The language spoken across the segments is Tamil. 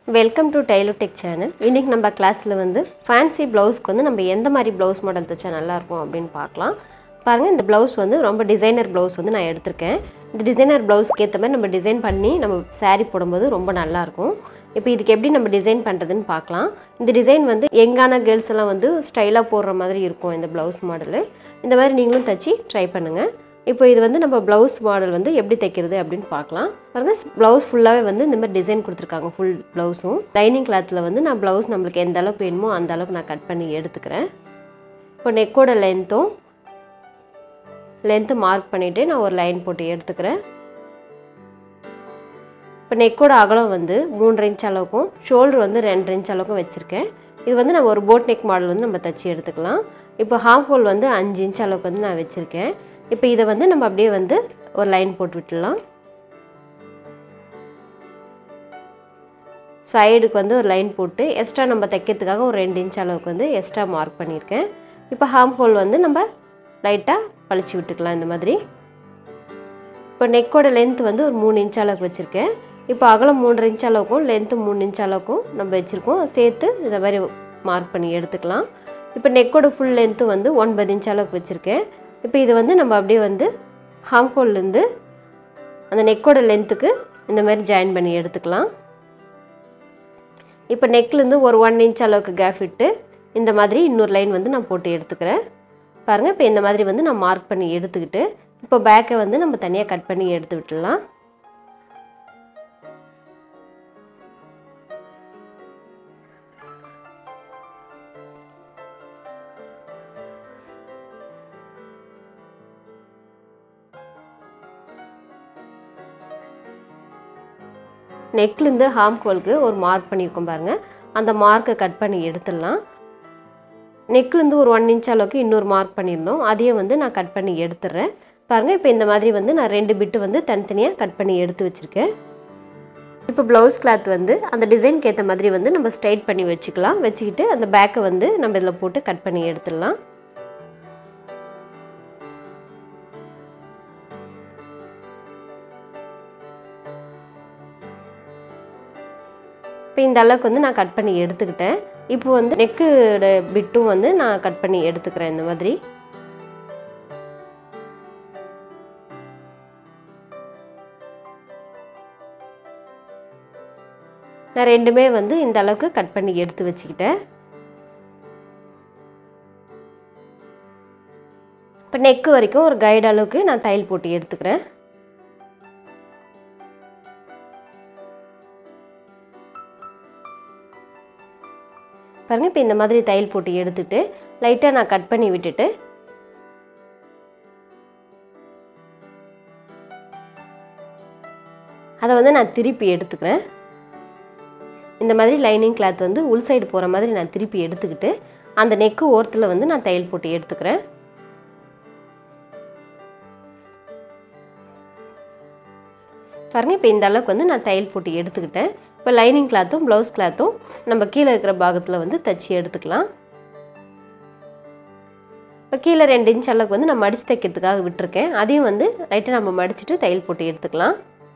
வெல்கம் டு டெய்லோடெக் சேனல் இன்றைக்கி நம்ம கிளாஸில் வந்து ஃபேன்சி ப்ளவுஸ்க்கு வந்து நம்ம எந்த மாதிரி ப்ளவுஸ் மாடல் தைச்சா நல்லாயிருக்கும் அப்படின்னு பார்க்கலாம் பாருங்கள் இந்த ப்ளவுஸ் வந்து ரொம்ப டிசைனர் ப்ளவுஸ் வந்து நான் எடுத்திருக்கேன் இந்த டிசைனர் ப்ளவுஸ்க்கு ஏற்ற மாதிரி நம்ம டிசைன் பண்ணி நம்ம saree போடும்போது ரொம்ப நல்லாயிருக்கும் இப்போ இதுக்கு எப்படி நம்ம டிசைன் பண்ணுறதுன்னு பார்க்கலாம் இந்த டிசைன் வந்து யங்கான கேர்ள்ஸ் எல்லாம் வந்து ஸ்டைலாக போடுற மாதிரி இருக்கும் இந்த ப்ளவுஸ் மாடலு இந்த மாதிரி நீங்களும் தைச்சி ட்ரை பண்ணுங்கள் இப்போ இது வந்து நம்ம ப்ளவுஸ் மாடல் வந்து எப்படி தைக்கிறது அப்படின்னு பார்க்கலாம் பாருங்க ப்ளவுஸ் ஃபுல்லாகவே வந்து இந்த மாதிரி டிசைன் கொடுத்துருக்காங்க ஃபுல் ப்ளவுஸும் லைனிங் கிளாத்தில் வந்து நான் ப்ளவுஸ் நம்மளுக்கு எந்த அளவுக்கு வேணுமோ அந்த அளவுக்கு நான் கட் பண்ணி எடுத்துக்கிறேன் இப்போ நெக்கோட லென்த்தும் லென்த்து மார்க் பண்ணிவிட்டு நான் ஒரு லைன் போட்டு எடுத்துக்கிறேன் இப்போ நெக்கோட அகலம் வந்து மூன்று இன்ச் அளவுக்கும் ஷோல்டர் வந்து ரெண்டு இன்ச் அளவுக்கும் வச்சுருக்கேன் இது வந்து நம்ம ஒரு போட் நெக் மாடல் வந்து நம்ம தச்சு எடுத்துக்கலாம் இப்போ ஹாஃப் ஹோல் வந்து அஞ்சு இன்ச் அளவுக்கு வந்து நான் வச்சுருக்கேன் இப்போ இதை வந்து நம்ம அப்படியே வந்து ஒரு லைன் போட்டு விட்டுடலாம் சைடுக்கு வந்து ஒரு லைன் போட்டு எக்ஸ்ட்ரா நம்ம தைக்கிறதுக்காக ஒரு ரெண்டு இன்ச் அளவுக்கு வந்து எக்ஸ்ட்ரா மார்க் பண்ணியிருக்கேன் இப்போ ஹாம் ஹோல் வந்து நம்ம லைட்டாக பழிச்சு விட்டுக்கலாம் இந்த மாதிரி இப்போ நெக்கோட லென்த் வந்து ஒரு மூணு இன்ச் அளவுக்கு வச்சுருக்கேன் இப்போ அகலம் மூன்றரை இன்ச் அளவுக்கும் லென்த்து மூணு இன்ச் அளவுக்கும் நம்ம வச்சுருக்கோம் சேர்த்து இந்த மாதிரி மார்க் பண்ணி எடுத்துக்கலாம் இப்போ நெக்கோட ஃபுல் லென்த்து வந்து ஒன்பது இன்ச் அளவுக்கு வச்சுருக்கேன் இப்போ இது வந்து நம்ம அப்படியே வந்து ஹாம்கோல்லேருந்து அந்த நெக்கோட லென்த்துக்கு இந்த மாதிரி ஜாயின் பண்ணி எடுத்துக்கலாம் இப்போ நெக்லேருந்து ஒரு ஒன் இன்ச் அளவுக்கு கேப் விட்டு இந்த மாதிரி இன்னொரு லைன் வந்து நான் போட்டு எடுத்துக்கிறேன் பாருங்கள் இப்போ இந்த மாதிரி வந்து நான் மார்க் பண்ணி எடுத்துக்கிட்டு இப்போ பேக்கை வந்து நம்ம தனியாக கட் பண்ணி எடுத்து விட்டுடலாம் நெக்லேருந்து ஹார்ம் ஹோலுக்கு ஒரு மார்க் பண்ணியிருக்கோம் பாருங்கள் அந்த மார்க்கை கட் பண்ணி எடுத்துடலாம் நெக்லேருந்து ஒரு ஒன் இன்ச் அளவுக்கு இன்னொரு மார்க் பண்ணியிருந்தோம் அதையும் வந்து நான் கட் பண்ணி எடுத்துடுறேன் பாருங்கள் இப்போ இந்த மாதிரி வந்து நான் ரெண்டு பிட்டு வந்து தனித்தனியாக கட் பண்ணி எடுத்து வச்சுருக்கேன் இப்போ ப்ளவுஸ் கிளாத் வந்து அந்த டிசைனுக்கு ஏற்ற மாதிரி வந்து நம்ம ஸ்ட்ரைட் பண்ணி வச்சுக்கலாம் வச்சுக்கிட்டு அந்த பேக்கை வந்து நம்ம இதில் போட்டு கட் பண்ணி எடுத்துடலாம் இப்போ இந்த அளவுக்கு வந்து நான் கட் பண்ணி எடுத்துக்கிட்டேன் இப்போ வந்து நெக்கோட பிட்டும் வந்து நான் கட் பண்ணி எடுத்துக்கிறேன் இந்த மாதிரி நான் ரெண்டுமே வந்து இந்த அளவுக்கு கட் பண்ணி எடுத்து வச்சுக்கிட்டேன் இப்போ நெக்கு வரைக்கும் ஒரு கைடு அளவுக்கு நான் தையல் போட்டு எடுத்துக்கிறேன் பாருங்கள் இப்போ இந்த மாதிரி தையல் போட்டு எடுத்துட்டு லைட்டாக நான் கட் பண்ணி விட்டுட்டு அதை வந்து நான் திருப்பி எடுத்துக்கிறேன் இந்த மாதிரி லைனிங் கிளாத் வந்து உள் சைடு போகிற மாதிரி நான் திருப்பி எடுத்துக்கிட்டு அந்த நெக்கு ஓரத்தில் வந்து நான் தையல் போட்டு எடுத்துக்கிறேன் பாருங்கள் இப்போ இந்த அளவுக்கு வந்து நான் தையல் போட்டு எடுத்துக்கிட்டேன் இப்போ லைனிங் கிளாத்தும் ப்ளவுஸ் கிளாத்தும் நம்ம கீழே இருக்கிற பாகத்தில் வந்து தச்சு எடுத்துக்கலாம் இப்போ கீழே ரெண்டு இன்ச் அளவுக்கு வந்து நான் மடித்து தைக்கிறதுக்காக விட்டுருக்கேன் அதையும் வந்து லைட்டாக நம்ம மடிச்சுட்டு தையல் போட்டு எடுத்துக்கலாம்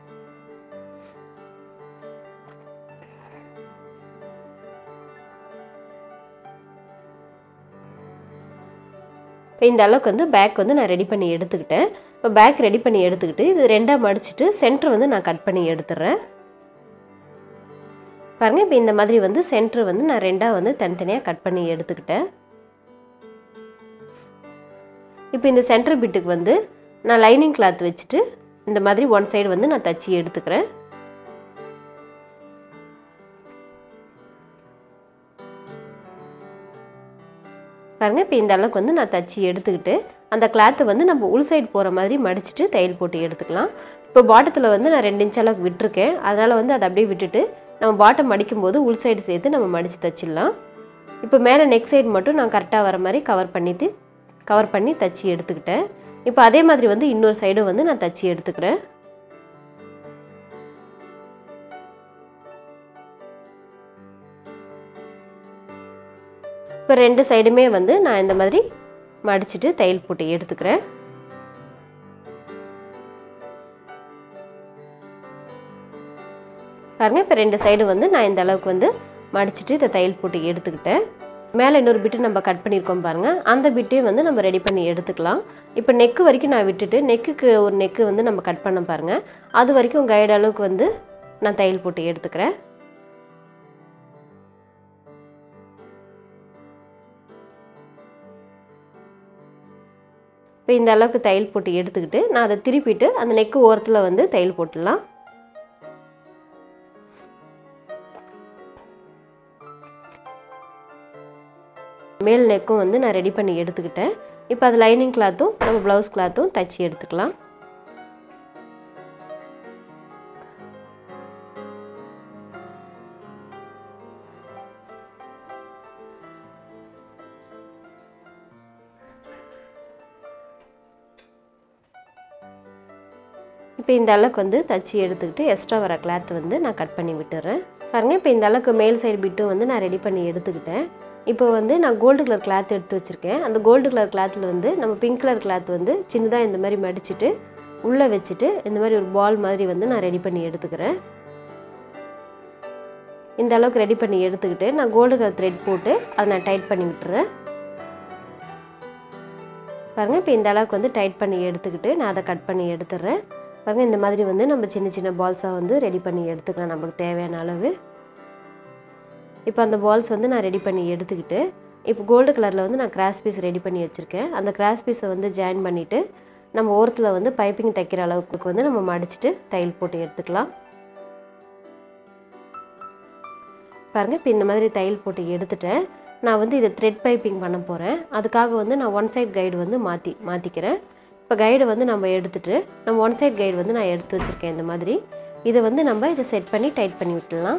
இப்போ இந்த அளவுக்கு வந்து பேக் வந்து நான் ரெடி பண்ணி எடுத்துக்கிட்டேன் இப்போ பேக் ரெடி பண்ணி எடுத்துக்கிட்டு இது ரெண்டாக மடிச்சுட்டு சென்டர் வந்து நான் கட் பண்ணி எடுத்துடுறேன் பாருங்கள் இப்போ இந்த மாதிரி வந்து சென்டர் வந்து நான் ரெண்டாக வந்து தனித்தனியாக கட் பண்ணி எடுத்துக்கிட்டேன் இப்போ இந்த சென்டர் பிட்டுக்கு வந்து நான் லைனிங் கிளாத் வச்சுட்டு இந்த மாதிரி ஒன் சைடு வந்து நான் தச்சு எடுத்துக்கிறேன் பாருங்கள் இப்போ இந்த அளவுக்கு வந்து நான் தச்சு எடுத்துக்கிட்டு அந்த கிளாத்தை வந்து நம்ம உள் சைடு போகிற மாதிரி மடிச்சுட்டு தையல் போட்டு எடுத்துக்கலாம் இப்போ பாட்டத்தில் வந்து நான் ரெண்டு இன்ச் அளவுக்கு விட்டுருக்கேன் அதனால் வந்து அதை அப்படியே விட்டுட்டு நம்ம பாட்டம் மடிக்கும்போது உள் சைடு சேர்த்து நம்ம மடித்து தச்சிடலாம் இப்போ மேலே நெக் சைடு மட்டும் நான் கரெக்டாக வர மாதிரி கவர் பண்ணிட்டு கவர் பண்ணி தச்சு எடுத்துக்கிட்டேன் இப்போ அதே மாதிரி வந்து இன்னொரு சைடும் வந்து நான் தச்சு எடுத்துக்கிறேன் இப்போ ரெண்டு சைடுமே வந்து நான் இந்த மாதிரி மடிச்சுட்டு தையல் போட்டு எடுத்துக்கிறேன் பாருங்கள் இப்போ ரெண்டு சைடு வந்து நான் இந்த அளவுக்கு வந்து மடிச்சிட்டு இதை தையல் போட்டு எடுத்துக்கிட்டேன் மேலே இன்னொரு பிட்டு நம்ம கட் பண்ணியிருக்கோம் பாருங்கள் அந்த பிட்டையும் வந்து நம்ம ரெடி பண்ணி எடுத்துக்கலாம் இப்போ நெக்கு வரைக்கும் நான் விட்டுட்டு நெக்குக்கு ஒரு நெக்கு வந்து நம்ம கட் பண்ண பாருங்கள் அது வரைக்கும் கைடு அளவுக்கு வந்து நான் தையல் போட்டு எடுத்துக்கிறேன் இப்போ இந்த அளவுக்கு தையல் போட்டு எடுத்துக்கிட்டு நான் அதை திருப்பிட்டு அந்த நெக்கு ஓரத்தில் வந்து தையல் போட்டுடலாம் மேல் நெக்கும் வந்து நான் ரெடி பண்ணி எடுத்துக்கிட்டேன் இப்போ அது லைனிங் கிளாத்தும் நம்ம ப்ளவுஸ் கிளாத்தும் தைச்சி எடுத்துக்கலாம் இப்போ இந்த அளவுக்கு வந்து தச்சு எடுத்துக்கிட்டு எக்ஸ்ட்ரா வர கிளாத் வந்து நான் கட் பண்ணி விட்டுறேன் பாருங்கள் இப்போ இந்த அளவுக்கு மேல் சைடு பிட்டும் வந்து நான் ரெடி பண்ணி எடுத்துக்கிட்டேன் இப்போ வந்து நான் கோல்டு கலர் கிளாத் எடுத்து வச்சுருக்கேன் அந்த கோல்டு கலர் கிளாத்தில் வந்து நம்ம பிங்க் கலர் கிளாத் வந்து சின்னதாக இந்த மாதிரி மடிச்சுட்டு உள்ளே வச்சுட்டு இந்த மாதிரி ஒரு பால் மாதிரி வந்து நான் ரெடி பண்ணி எடுத்துக்கிறேன் இந்த அளவுக்கு ரெடி பண்ணி எடுத்துக்கிட்டு நான் கோல்டு கலர் த்ரெட் போட்டு அதை நான் டைட் பண்ணி விட்டுறேன் பாருங்கள் இப்போ இந்த அளவுக்கு வந்து டைட் பண்ணி எடுத்துக்கிட்டு நான் அதை கட் பண்ணி எடுத்துடுறேன் பாருங்கள் இந்த மாதிரி வந்து நம்ம சின்ன சின்ன பால்ஸாக வந்து ரெடி பண்ணி எடுத்துக்கலாம் நமக்கு தேவையான அளவு இப்போ அந்த பால்ஸ் வந்து நான் ரெடி பண்ணி எடுத்துக்கிட்டு இப்போ கோல்டு கலரில் வந்து நான் கிராஸ் பீஸ் ரெடி பண்ணி வச்சுருக்கேன் அந்த கிராஸ் பீஸை வந்து ஜாயின் பண்ணிவிட்டு நம்ம ஓரத்தில் வந்து பைப்பிங் தைக்கிற அளவுக்கு வந்து நம்ம மடிச்சுட்டு தையல் போட்டு எடுத்துக்கலாம் பாருங்கள் இப்போ இந்த மாதிரி தையல் போட்டு எடுத்துட்டேன் நான் வந்து இதை த்ரெட் பைப்பிங் பண்ண போகிறேன் அதுக்காக வந்து நான் ஒன் சைட் கைடு வந்து மாற்றி மாற்றிக்கிறேன் இப்போ கைடு வந்து நம்ம எடுத்துகிட்டு நம்ம ஒன் சைட் கைடு வந்து நான் எடுத்து வச்சுருக்கேன் இந்த மாதிரி இதை வந்து நம்ம இதை செட் பண்ணி டைட் பண்ணி விட்டுடலாம்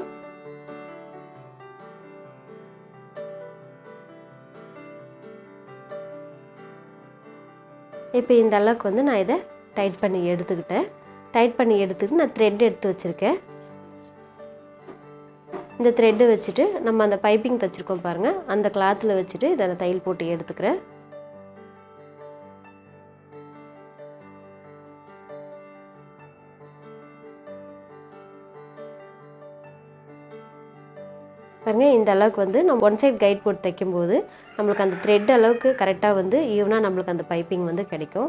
இப்போ இந்த அளவுக்கு வந்து நான் இதை டைட் பண்ணி எடுத்துக்கிட்டேன் டைட் பண்ணி எடுத்துக்கிட்டு நான் த்ரெட் எடுத்து வச்சுருக்கேன் இந்த த்ரெட்டு வச்சுட்டு நம்ம அந்த பைப்பிங் தைச்சிருக்கோம் பாருங்கள் அந்த கிளாத்தில் வச்சுட்டு இதை நான் தையல் போட்டு எடுத்துக்கிறேன் பாருங்கள் இந்த அளவுக்கு வந்து நம்ம ஒன் சைட் கைட் போட்டு தைக்கும்போது நம்மளுக்கு அந்த த்ரெட் அளவுக்கு கரெக்டாக வந்து ஈவனாக நம்மளுக்கு அந்த பைப்பிங் வந்து கிடைக்கும்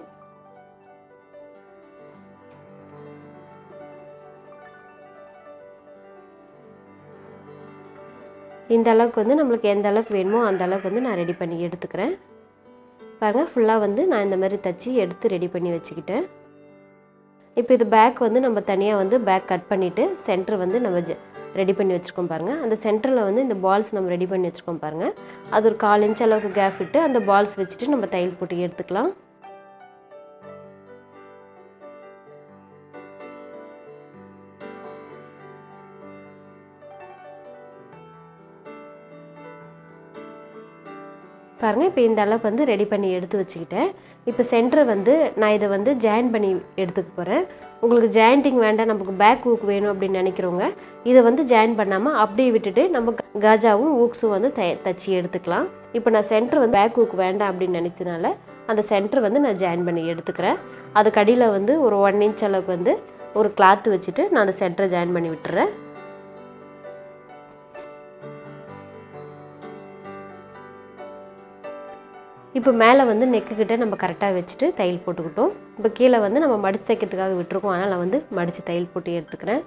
இந்த அளவுக்கு வந்து நம்மளுக்கு எந்த அளவுக்கு வேணுமோ அந்த அளவுக்கு வந்து நான் ரெடி பண்ணி எடுத்துக்கிறேன் பாருங்கள் ஃபுல்லாக வந்து நான் இந்த மாதிரி தச்சு எடுத்து ரெடி பண்ணி வச்சுக்கிட்டேன் இப்போ இது பேக் வந்து நம்ம தனியாக வந்து பேக் கட் பண்ணிவிட்டு சென்டர் வந்து நம்ம ஜ ரெடி பண்ணி வச்சுருக்கோம் பாருங்கள் அந்த சென்டரில் வந்து இந்த பால்ஸ் நம்ம ரெடி பண்ணி வச்சுருக்கோம் பாருங்கள் அது ஒரு கால் இன்ச் அளவுக்கு கேப் விட்டு அந்த பால்ஸ் வச்சுட்டு நம்ம தையல் போட்டு எடுத்துக்கலாம் பாருங்கள் இப்போ இந்த அளவுக்கு வந்து ரெடி பண்ணி எடுத்து வச்சுக்கிட்டேன் இப்போ சென்டர் வந்து நான் இதை வந்து ஜாயின் பண்ணி எடுத்துக்க போகிறேன் உங்களுக்கு ஜாயிண்டிங் வேண்டாம் நமக்கு பேக் ஊக் வேணும் அப்படின்னு நினைக்கிறவங்க இதை வந்து ஜாயின் பண்ணாமல் அப்படியே விட்டுட்டு நம்ம காஜாவும் ஊக்ஸும் வந்து த தச்சு எடுத்துக்கலாம் இப்போ நான் சென்டர் வந்து பேக் ஊக் வேண்டாம் அப்படின்னு நினைச்சதுனால அந்த சென்டர் வந்து நான் ஜாயின் பண்ணி எடுத்துக்கிறேன் அதுக்கு அடியில் வந்து ஒரு ஒன் இன்ச் அளவுக்கு வந்து ஒரு கிளாத் வச்சுட்டு நான் அந்த சென்டரை ஜாயின் பண்ணி விட்டுறேன் இப்போ மேலே வந்து நெக்கு கிட்ட நம்ம கரெக்டாக வச்சுட்டு தையல் போட்டுக்கிட்டோம் இப்போ கீழே வந்து நம்ம மடித்து தைக்கிறதுக்காக விட்டுருக்கோம் அதனால் நான் வந்து மடித்து தையல் போட்டு எடுத்துக்கிறேன்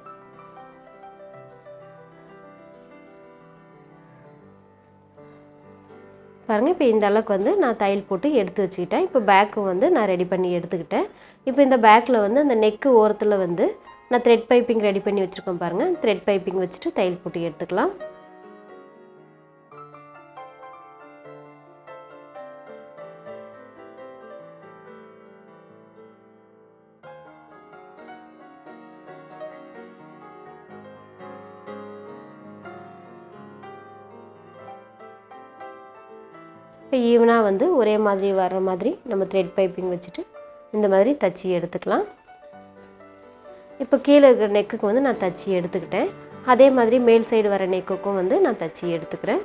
பாருங்கள் இப்போ இந்த அளவுக்கு வந்து நான் தையல் போட்டு எடுத்து வச்சுக்கிட்டேன் இப்போ பேக்கு வந்து நான் ரெடி பண்ணி எடுத்துக்கிட்டேன் இப்போ இந்த பேக்கில் வந்து அந்த நெக்கு ஓரத்தில் வந்து நான் த்ரெட் பைப்பிங் ரெடி பண்ணி வச்சுருக்கேன் பாருங்கள் த்ரெட் பைப்பிங் வச்சுட்டு தையல் போட்டு எடுத்துக்கலாம் இப்போ ஈவனாக வந்து ஒரே மாதிரி வர்ற மாதிரி நம்ம த்ரெட் பைப்பிங் வச்சுட்டு இந்த மாதிரி தச்சு எடுத்துக்கலாம் இப்போ கீழே இருக்கிற நெக்குக்கு வந்து நான் தச்சு எடுத்துக்கிட்டேன் அதே மாதிரி மேல் சைடு வர நெக்குக்கும் வந்து நான் தச்சு எடுத்துக்கிறேன்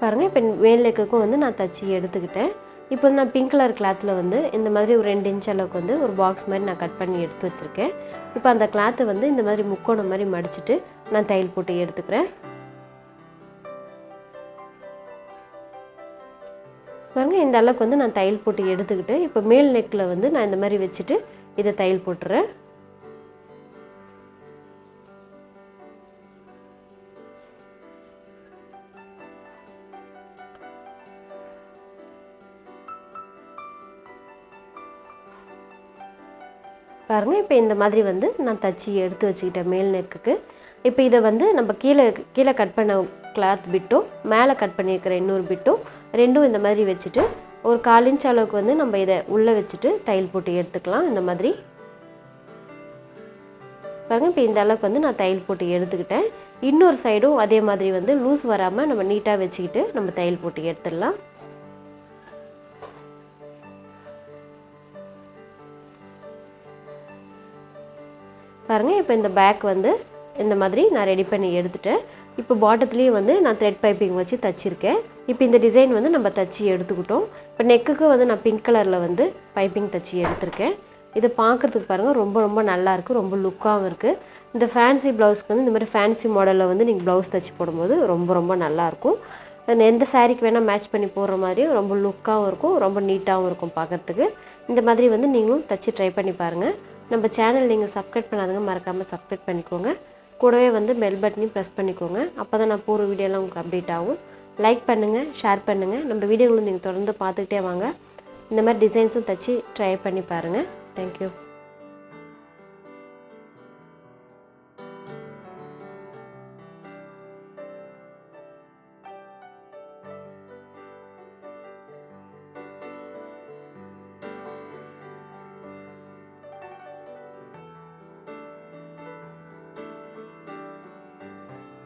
பாருங்கள் இப்போ மேல் நெக்குக்கும் வந்து நான் தச்சு எடுத்துக்கிட்டேன் இப்போ வந்து நான் பிங்க் கலர் கிளாத்தில் வந்து இந்த மாதிரி ஒரு ரெண்டு இன்ச் அளவுக்கு வந்து ஒரு பாக்ஸ் மாதிரி நான் கட் பண்ணி எடுத்து வச்சுருக்கேன் இப்போ அந்த கிளாத்தை வந்து இந்த மாதிரி முக்கோணம் மாதிரி மடிச்சுட்டு நான் தையல் போட்டு எடுத்துக்கிறேன் பாருங்க இந்த அளவுக்கு வந்து நான் தையல் போட்டு எடுத்துக்கிட்டு இப்போ மேல் நெக்கில் வந்து நான் இந்த மாதிரி வச்சுட்டு இதை தையல் போட்டுறேன் பாருங்கள் இப்போ இந்த மாதிரி வந்து நான் தச்சு எடுத்து வச்சுக்கிட்டேன் மேல் நெக்குக்கு இப்போ இதை வந்து நம்ம கீழே கீழே கட் பண்ண கிளாத் பிட்டும் மேலே கட் பண்ணியிருக்கிற இன்னொரு பிட்டும் ரெண்டும் இந்த மாதிரி வச்சுட்டு ஒரு கால் இன்ச் அளவுக்கு வந்து நம்ம இதை உள்ளே வச்சுட்டு தையல் போட்டு எடுத்துக்கலாம் இந்த மாதிரி பாருங்க இப்போ இந்த அளவுக்கு வந்து நான் தையல் போட்டு எடுத்துக்கிட்டேன் இன்னொரு சைடும் அதே மாதிரி வந்து லூஸ் வராமல் நம்ம நீட்டாக வச்சுக்கிட்டு நம்ம தையல் போட்டு எடுத்துடலாம் பாருங்கள் இப்போ இந்த பேக் வந்து இந்த மாதிரி நான் ரெடி பண்ணி எடுத்துட்டேன் இப்போ பாட்டத்துலேயே வந்து நான் த்ரெட் பைப்பிங் வச்சு தச்சிருக்கேன் இப்போ இந்த டிசைன் வந்து நம்ம தச்சு எடுத்துக்கிட்டோம் இப்போ நெக்குக்கு வந்து நான் பிங்க் கலரில் வந்து பைப்பிங் தச்சு எடுத்திருக்கேன் இதை பார்க்குறதுக்கு பாருங்கள் ரொம்ப ரொம்ப நல்லாயிருக்கு ரொம்ப லுக்காகவும் இருக்குது இந்த ஃபேன்சி ப்ளவுஸ்க்கு வந்து இந்த மாதிரி ஃபேன்சி மாடலில் வந்து நீங்கள் ப்ளவுஸ் தச்சு போடும்போது ரொம்ப ரொம்ப நல்லாயிருக்கும் அது எந்த சாரீக்கு வேணால் மேட்ச் பண்ணி போடுற மாதிரியும் ரொம்ப லுக்காகவும் இருக்கும் ரொம்ப நீட்டாகவும் இருக்கும் பார்க்குறதுக்கு இந்த மாதிரி வந்து நீங்களும் தச்சு ட்ரை பண்ணி பாருங்கள் நம்ம சேனல் நீங்கள் சப்ஸ்கிரைப் பண்ணாதவங்க மறக்காமல் சப்ஸ்கிரைப் பண்ணிக்கோங்க கூடவே வந்து பெல் பட்டனையும் ப்ரெஸ் பண்ணிக்கோங்க அப்போ தான் நான் போகிற வீடியோலாம் உங்களுக்கு அப்டேட் ஆகும் லைக் பண்ணுங்கள் ஷேர் பண்ணுங்கள் நம்ம வீடியோகளும் நீங்கள் தொடர்ந்து பார்த்துக்கிட்டே வாங்க இந்த மாதிரி டிசைன்ஸும் தச்சு ட்ரை பண்ணி பாருங்கள் தேங்க்யூ